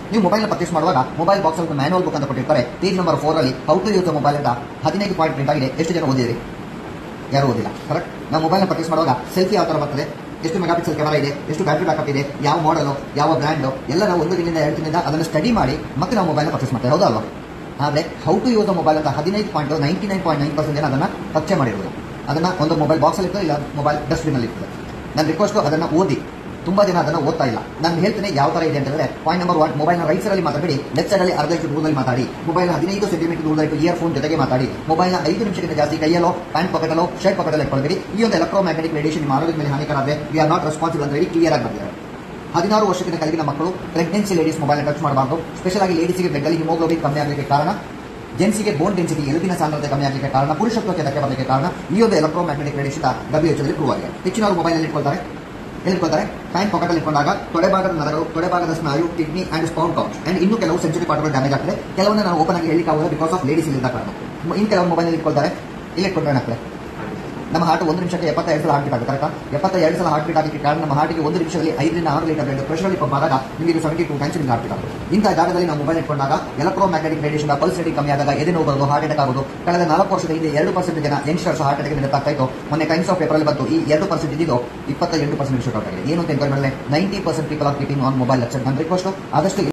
ನೀವು mobile purchase ಮಾಡುವಾಗ mobile box ಅಲ್ಲಿ ಮ್ಯಾನುವಲ್ ಬುಕ್ ಅಂತ ಕೊಟ್ಟಿರ್ತಾರೆ ಪೇಜ್ ನಂಬರ್ ಫೋರ್ ಅಲ್ಲಿ ಹೌ ಟು ಯೂಸ್ ಮೊಬೈಲ್ ಅಂತ ಹದಿನೈದು ಪಾಯಿಂಟ್ ಪ್ರಿಂಟ್ ಆಗಿದೆ ಎಷ್ಟು ಜನ ಓದಿದಿರಿ ಯಾರು ಓದಿಲ್ಲ ಕರೆಕ್ಟ್ ನಾವು ಮೊಬೈಲ್ ಪರ್ಚೇಸ್ ಮಾಡುವಾಗ ಸೆಲ್ಫಿ ಯಾವ ತರ ಬರ್ತದೆ ಎಷ್ಟು ಮೆಗಾ ಪಿಕ್ಸೆಲ್ ಕ್ಯಾಮರಾ ಇದೆ ಎಷ್ಟು ಬ್ಯಾಟರಿ ಬ್ಯಾಕಪ್ ಇದೆ ಯಾವ ಮಾಡಲು ಯಾವ ಬ್ರ್ಯಾಂಡು ಎಲ್ಲ ನಾವು ಒಂದು ದಿನದಿಂದ ಎರಡು ದಿನದಿಂದ ಅದನ್ನು ಸ್ಟಡಿ ಮಾಡಿ ಮತ್ತೆ ನಾವು ಮೊಬೈಲ್ ಪರ್ಚೇಸ್ ಮಾಡ್ತೇವೆ ಹೌದಾ ಅಲ್ವಾ ಆದರೆ ಹೌ ಟು ಯೂಸ್ ಮೊಬೈಲ್ ಅಂತ ಹದಿನೈದು point ninety nine point nine percent ಜನ ಅದನ್ನು ಪರಿಚಯ ಮಾಡಿರೋದು ಅದನ್ನು ಒಂದು ಮೊಬೈಲ್ ಬಾಕ್ಸಲ್ಲಿ ಇರ್ತದೆ ಇಲ್ಲ ಮೊಬೈಲ್ ಡಸ್ಟ್ಬಿನಲ್ಲಿ ಇರ್ತದೆ ನನ್ನ ರಿಕ್ವೆಸ್ಟ್ ಅದನ್ನು ಓದಿ ತುಂಬಾ ಜನ ಅದನ್ನು ಓದ್ತಾ ಇಲ್ಲ ನಾನು ಹೇಳ್ತೇನೆ ಯಾವ ತರ ಇದೆ ಅಂತಂದ್ರೆ ಪಾಯಿಂಟ್ ನಂಬರ್ ಒನ್ ಮೊಬೈಲ್ನ ರೈಟ್ ಸೈಡ್ ಅಲ್ಲಿ ಮಾತಾಡಿ ಲೆಫ್ಟ್ ಸೈಡ್ ಅಲ್ಲಿ ಅರ್ಧ ಇಂಚು ದೂರದಲ್ಲಿ ಮಾತಾಡಿ ಮೊಬೈಲ್ ಹದಿನೈದು ಸೆಂಟಿಮೀಟರ್ ದೂರದಲ್ಲಿ ಇಯರ್ ಫೋನ್ ಜೊತೆಗೆ ಮಾತಾಡಿ ಮೊಬೈಲ್ನ ಐದು ನಿಮಿಷಕ್ಕಿಂತ ಜಾಸ್ತಿ ಕೈಯಲ್ಲೋ ಪ್ಯಾಂಟ್ ಪಾಕೆಟಲ್ಲೋ ಶರ್ಟ್ ಪಾಕೆಟಲ್ಲಿ ಇಟ್ಕೊಳ್ಬೇಡಿ ಈ ಒಂದು ಎಲೆಕ್ಟ್ರೋ ಮ್ಯಾಗ್ನೆಟಿಕ್ ರೇಡಿಯೇಷನ್ ನಿಮ್ಮ ಆರೋಗ್ಯದ ಮೇಲೆ ಹಾನಿಕರ ಆದರೆ ವಿ ಆರ್ ನಾಟ್ ರೆಸ್ಪಾನ್ಸಿಬಲ್ ಅಂತ ಹೇಳಿ ಕ್ಲಿಯರ್ ಆಗಿ ಬಂದಿದ್ದಾರೆ ಹದಿನಾರು ವರ್ಷಕ್ಕಿಂತ ಕೆಳಗಿನ ಮಕ್ಕಳು ಪ್ರೆಗ್ನೆನ್ಸಿ ಲೇಡೀಸ್ ಮೊಬೈಲ್ ಟಚ್ ಮಾಡಬಾರ್ದು ಸ್ಪೆಷಲ್ ಆಗಿ ಲೇಡೀಸ್ಗೆ ಬೆಡ್ಡಲ್ಲಿ ಹಿಮೋಗ್ಲೋಬಿನ್ ಕಮ್ಮಿ ಆಗಲಿಕ್ಕೆ ಕಾರಣ ಜೆನ್ಸಿಗೆ ಬೋನ್ ಡೆನ್ಸಿಟಿ ಎಲುಬಿನ ಸಾಂದ್ರತೆ ಕಮ್ಮಿ ಆಗಲಿಕ್ಕೆ ಕಾರಣ ಪುರುಷತ್ವಕ್ಕೆ ಧಕ್ಕೆ ಬರಲಿಕ್ಕೆ ಕಾರಣ ಈ ಒಂದು electromagnetic radiation W H prove ಆಗಿದೆ ಹೆಚ್ಚಿನವರು ಮೊಬೈಲ್ ಇಟ್ಕೊಳ್ತಾರೆ ಹೇಳ್ಕೊತಾರೆ ಪ್ಯಾಂಟ್ ಪಾಕೆಟ್ ಅಲ್ಲಿ ಇಟ್ಕೊಂಡಾಗ ತೊಡೆಭಾಗದ ನರಗಳು ತೊಡೆಭಾಗದ ಸ್ನಾಯು ಕಿಡ್ನಿ ಅಂಡ್ ಸ್ಪೌಂಡ್ ಕೌಚ್ ಅಂಡ್ ಇನ್ನು ಕೆಲವು ಸೆಂಚುರಿ ಪಾರ್ಟ್ಗಳು ಡ್ಯಾಮೇಜ್ ಆಗ್ತದೆ ಕೆಲವನ್ನ ನಾವು ಓಪನ್ ಆಗಿ ಹೇಳಿಕ್ಕಾಗೋದು ಬಿಕಾಸ್ ಆಫ್ ಲೇಡೀಸ್ ಇಲ್ಲಿಂದ ಕಾರಣ ಇನ್ನು ಕೆಲವರು ಮೊಬೈಲ್ ಇಟ್ಕೊಳ್ತಾರೆ ಇಲ್ಲಿ ಇಟ್ಕೊಂಡ್ರೆ ಏನಾಗ್ತದೆ ನಮ್ಮ ಹಾರ್ಟ್ ಒಂದು ನಿಮಿಷಕ್ಕೆ ಎಪ್ಪತ್ತೆರಡು ಸಲ ಹಾರ್ಟ್ ಬೀಟ್ ಆಗುತ್ತೆ ಕರೆಕ್ಟಾ ಎಪ್ಪತ್ತೆರಡು ಸಲ ಹಾರ್ಟ್ ಬೀಟ್ ಆಗಲಿಕ್ಕೆ ಕಾರಣ ನಮ್ಮ ಹಾರ್ಟ್ಗೆ ಒಂದು ನಿಮಿಷದಲ್ಲಿ ಐದರಿಂದ ಆರು ಲೀಟರ್ ಬ್ಲಡ್ ಪ್ರೆಷರ್ ಪಂಪ್ ಆದಾಗ ನಿಮಗೆ ಸೆವೆಂಟಿ ಟು ಟೈಮ್ಸ್ ನಿಮಗೆ ಹಾರ್ಟ್ ಬೀಟ್ ಆಗುತ್ತೆ ಇಂಥ ಜಾಗದಲ್ಲಿ ನಾವು ಮೊಬೈಲ್ ಇಟ್ಕೊಂಡಾಗ electromagnetic radiation pulse rating ಕಮ್ಮಿ ಆದಾಗ ಎದೆ ನೋವು ಬರೋದು ಹಾರ್ಟ್ ಅಟ್ಯಾಕ್ ಆಗೋದು ಕಳೆದ ನಾಲ್ಕು ವರ್ಷದ ಹಿಂದೆ ಎರಡು ಪರ್ಸೆಂಟ್ ಜನ ಯಂಗ್ಸ್ಟರ್ಸ್ ಹಾರ್ಟ್ ಅಟ್ಯಾಕ್ ನಿಂತಾಗ್ತಾ ಇತ್ತು ಮೊನ್ನೆ ಟೈಮ್ಸ್ ಆಫ್ ಪೇಪರ್ ಬಂತು ಈ ಎರಡು ಪರ್ಸೆಂಟ್ ಇದ್ದಿದ್ದು ಇಪ್ಪತ್ತ ಎಂಟು ಪರ್ಸೆಂಟ್ ಶೂಟ್ ಆಗಿದೆ ಏನು ಅಂತ ಎಂಕ್ವೈರಿ ಮೇಲೆ ninety percent people are keeping on mobile ನನ್ನ ರಿಕ್ವೆಸ್ಟ್ ಆದಷ್ಟು